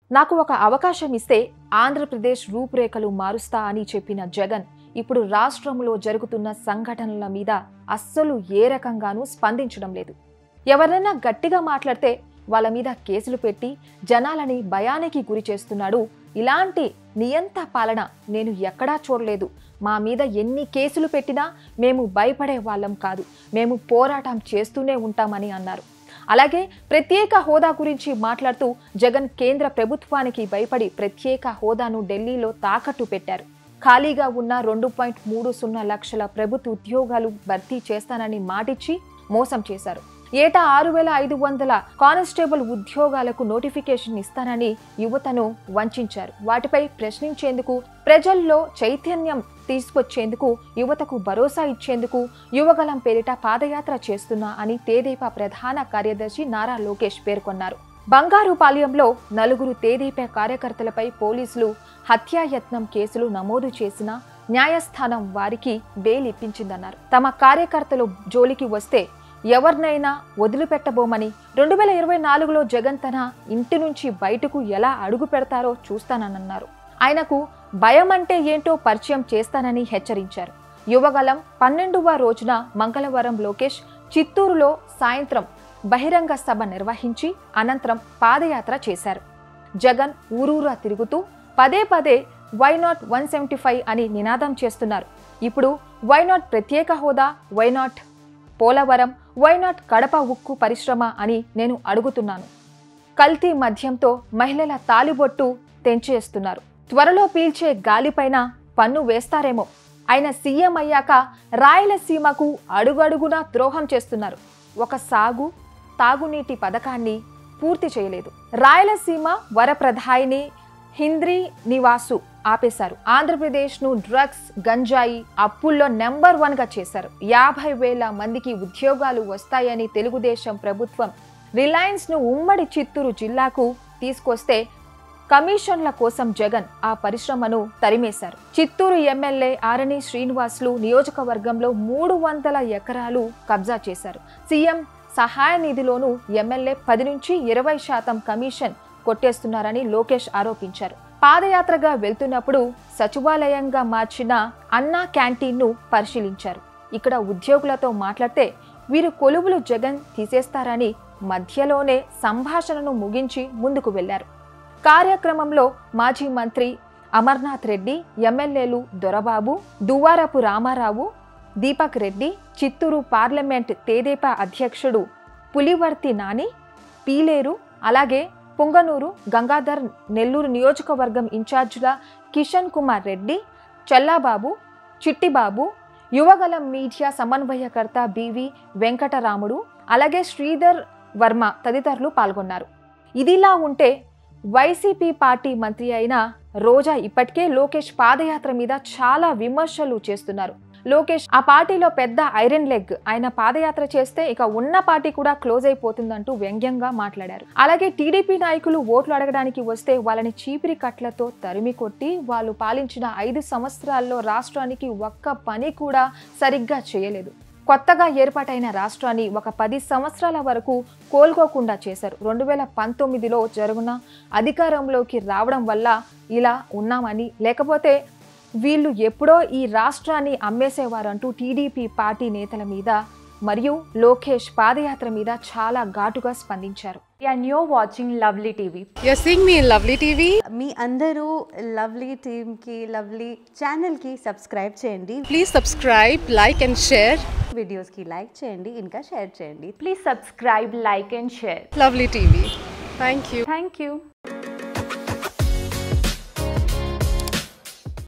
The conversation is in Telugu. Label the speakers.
Speaker 1: నాకు ఒక అవకాశం ఇస్తే ఆంధ్రప్రదేశ్ రూపురేఖలు మారుస్తా అని చెప్పిన జగన్ ఇప్పుడు రాష్ట్రంలో జరుగుతున్న సంఘటనల మీద అస్సలు ఏ రకంగానూ స్పందించడం లేదు ఎవరైనా గట్టిగా మాట్లాడితే వాళ్ళ మీద కేసులు పెట్టి జనాలని భయానికి గురి చేస్తున్నాడు ఇలాంటి నియంత పాలన నేను ఎక్కడా చూడలేదు మా మీద ఎన్ని కేసులు పెట్టినా మేము భయపడే వాళ్ళం కాదు మేము పోరాటం చేస్తూనే ఉంటామని అన్నారు అలాగే ప్రత్యేక హోదా గురించి మాట్లాడుతూ జగన్ కేంద్ర ప్రభుత్వానికి భయపడి ప్రత్యేక హోదాను ఢిల్లీలో తాకట్టు పెట్టారు ఖాళీగా ఉన్న రెండు పాయింట్ మూడు సున్నా లక్షల ప్రభుత్వ ఉద్యోగాలు భర్తీ చేస్తానని మాటిచ్చి మోసం చేశారు ఏటా ఆరు వేల ఐదు వందల కానిస్టేబుల్ ఉద్యోగాలకు నోటిఫికేషన్ ఇస్తానని యువతను వంచారు వాటిపై ప్రశ్నించేందుకు ప్రజల్లో చైతన్యం తీసుకొచ్చేందుకు యువతకు భరోసా ఇచ్చేందుకు యువగలం పేరిట పాదయాత్ర చేస్తున్నా అని తేదేపా ప్రధాన కార్యదర్శి నారా లోకేష్ పేర్కొన్నారు బంగారుపాళ్యంలో నలుగురు తేదీపా కార్యకర్తలపై పోలీసులు హత్యాయత్నం కేసులు నమోదు చేసిన న్యాయస్థానం వారికి బెయిల్ ఇప్పించిందన్నారు తమ కార్యకర్తలు జోలికి వస్తే ఎవరినైనా వదిలిపెట్టబోమని రెండు వేల ఇరవై నాలుగులో జగన్ తన ఇంటి నుంచి బయటకు ఎలా అడుగు పెడతారో చూస్తానన్నారు ఆయనకు భయం అంటే ఏంటో పరిచయం చేస్తానని హెచ్చరించారు యువగలం పన్నెండవ రోజున మంగళవారం లోకేష్ చిత్తూరులో సాయంత్రం బహిరంగ సభ నిర్వహించి అనంతరం పాదయాత్ర చేశారు జగన్ ఊరూరా తిరుగుతూ పదే పదే why not one seventy five అని నినాదం చేస్తున్నారు ఇప్పుడు వై నాట్ ప్రత్యేక హోదా why not Polavaram why not Kadapa ఉక్కు పరిశ్రమ అని నేను అడుగుతున్నాను కల్తీ మద్యంతో మహిళల తాలిబొట్టు తెంచేస్తున్నారు త్వరలో పీల్చే గాలిపైన పన్ను వేస్తారేమో ఆయన సీఎం అయ్యాక రాయలసీమకు అడుగడుగునా ద్రోహం చేస్తున్నారు ఒక సాగు తాగునీటి పథకాన్ని పూర్తి చేయలేదు రాయలసీమ వరప్రధాయిని హింద్రీ నివాసు ఆపేశారు ఆంధ్రప్రదేశ్ను డ్రగ్స్ గంజాయి అప్పుల్లో నెంబర్ వన్గా చేశారు యాభై వేల మందికి ఉద్యోగాలు వస్తాయని తెలుగుదేశం ప్రభుత్వం రిలయన్స్ను ఉమ్మడి చిత్తూరు జిల్లాకు తీసుకొస్తే కమిషన్ల కోసం జగన్ ఆ పరిశ్రమను తరిమేశారు చిత్తూరు ఎమ్మెల్యే ఆరణి శ్రీనివాసులు నియోజకవర్గంలో మూడు వందల ఎకరాలు కబ్జా చేశారు సీఎం సహాయ నిధిలోనూ ఎమ్మెల్యే పది నుంచి ఇరవై శాతం కమిషన్ కొట్టేస్తున్నారని లోకేష్ ఆరోపించారు పాదయాత్రగా వెళ్తున్నప్పుడు సచివాలయంగా మార్చిన అన్నా క్యాంటీన్ను పరిశీలించారు ఇక్కడ ఉద్యోగులతో మాట్లాడితే వీరు కొలువులు జగన్ తీసేస్తారని మధ్యలోనే సంభాషణను ముగించి ముందుకు వెళ్లారు కార్యక్రమంలో మాజీ మంత్రి అమర్నాథ్ రెడ్డి ఎమ్మెల్యేలు దొరబాబు దువ్వారపు రామారావు దీపక్ రెడ్డి చిత్తూరు పార్లమెంట్ తేదేపా అధ్యక్షుడు పులివర్తి నాని పీలేరు అలాగే పుంగనూరు గంగాధర్ నెల్లూరు నియోజకవర్గం ఇన్ఛార్జుల కిషన్ కుమార్ రెడ్డి చల్లాబాబు చిట్టిబాబు యువగలం మీడియా సమన్వయకర్త బివి వెంకటరాముడు అలాగే శ్రీధర్ వర్మ తదితరులు పాల్గొన్నారు ఇదిలా ఉంటే వైసీపీ పార్టీ మంత్రి అయిన రోజా ఇప్పటికే లోకేష్ పాదయాత్ర మీద చాలా విమర్శలు చేస్తున్నారు లోకేష్ ఆ పార్టీలో పెద్ద ఐరన్ లెగ్ ఆయన పాదయాత్ర చేస్తే ఇక ఉన్న పార్టీ కూడా క్లోజ్ అయిపోతుందంటూ వ్యంగ్యంగా మాట్లాడారు అలాగే టీడీపీ నాయకులు ఓట్లు అడగడానికి వస్తే వాళ్ళని చీపిరి కట్లతో తరిమి కొట్టి వాళ్ళు పాలించిన ఐదు సంవత్సరాల్లో రాష్ట్రానికి ఒక్క పని కూడా సరిగ్గా చేయలేదు కొత్తగా ఏర్పాటైన రాష్ట్రాన్ని ఒక పది సంవత్సరాల వరకు కోలుకోకుండా చేశారు రెండు వేల పంతొమ్మిదిలో జరుగున అధికారంలోకి రావడం వల్ల ఇలా ఉన్నామని లేకపోతే వీళ్ళు ఎప్పుడో ఈ రాష్ట్రాన్ని అమ్మేసేవారంటూ టీడీపీ పార్టీ నేతల మీద మరియు లోకేష్ పాదయాత్ర మీద చాలా ఘాటుగా స్పందించారు
Speaker 2: and you're watching Lovely TV.
Speaker 3: You're seeing me in Lovely TV.
Speaker 4: మీ అందరూ లవ్లీ టీమ్కి లవ్లీ ఛానల్కి సబ్స్క్రైబ్ చేయండి
Speaker 3: Please subscribe, like, and share.
Speaker 4: వీడియోస్కి లైక్ చేయండి ఇంకా షేర్ చేయండి
Speaker 2: Please subscribe, like, and share.
Speaker 3: Lovely TV. Thank you.
Speaker 2: Thank you.